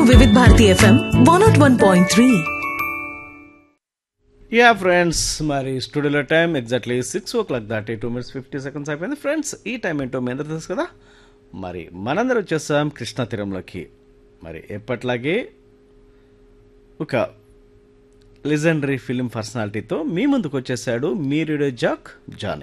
వివిధ Bharati FM one nought one point three yeah friends మరి స్టూడియోలో time exactly six o'clock దాటి two minutes fifty seconds అయిపోయింది friends ఈ టైం ఏంటో మీ అందరూ తెలుసు కదా మరి మనందరం వచ్చేసాం కృష్ణా తీరంలోకి మరి ఎప్పట్లాగే ఒక లెజెండరీ ఫిలిం పర్సనాలిటీతో మీ ముందుకు వచ్చేసాడు మీ radio Jack Johnny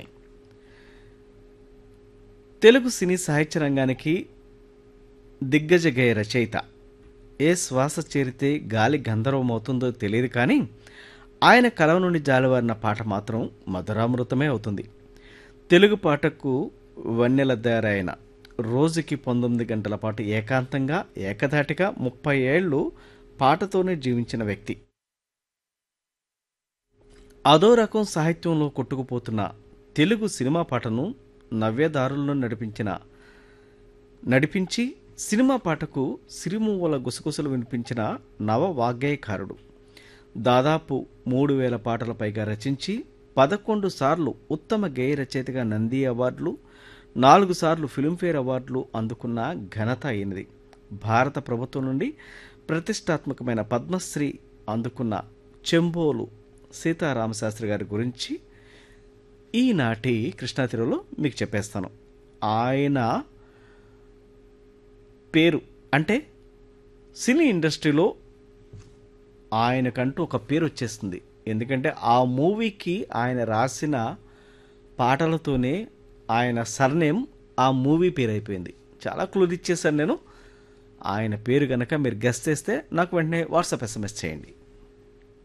Telugu cine సాహిత్య రంగానికి దిగ్గజ గేయ రచయిత ఏ శ్వాస చేరితే గాలి గంధర్వం అవుతుందో తెలియదు కానీ ఆయన కలం నుండి జాలువారిన పాట మాత్రం మధురామృతమే అవుతుంది తెలుగు పాటకు వన్నెలద్దారైన రోజుకి పంతొమ్మిది గంటల పాటు ఏకాంతంగా ఏకధాటిగా ముప్పై ఏళ్ళు పాటతోనే జీవించిన వ్యక్తి అదో రకం సాహిత్యంలో కొట్టుకుపోతున్న తెలుగు సినిమా పాటను నవ్యదారుల్లో నడిపించిన నడిపించి సినిమా పాటకు సిరిమూవల గుసగుసలు వినిపించిన నవ వాగ్గేయకారుడు దాదాపు మూడు వేల పాటల పైగా రచించి పదకొండు సార్లు ఉత్తమ గేయ రచయితగా నంది అవార్డులు నాలుగు సార్లు ఫిల్మ్ఫేర్ అవార్డులు అందుకున్న ఘనత అయినది భారత ప్రభుత్వం నుండి ప్రతిష్టాత్మకమైన పద్మశ్రీ అందుకున్న చెంబోలు సీతారామశాస్త్రి గారి గురించి ఈనాటి కృష్ణా తీరులో మీకు చెప్పేస్తాను ఆయన పేరు అంటే సినీ ఇండస్ట్రీలో ఆయనకంటూ ఒక పేరు వచ్చేస్తుంది ఎందుకంటే ఆ మూవీకి ఆయన రాసిన పాటలతోనే ఆయన సర్నేమ్ ఆ మూవీ పేరు అయిపోయింది చాలా క్లూజ్ ఇచ్చేసాను నేను ఆయన పేరు కనుక మీరు గెస్ట్ చేస్తే నాకు వెంటనే వాట్సాప్ ఎస్ఎంఎస్ చేయండి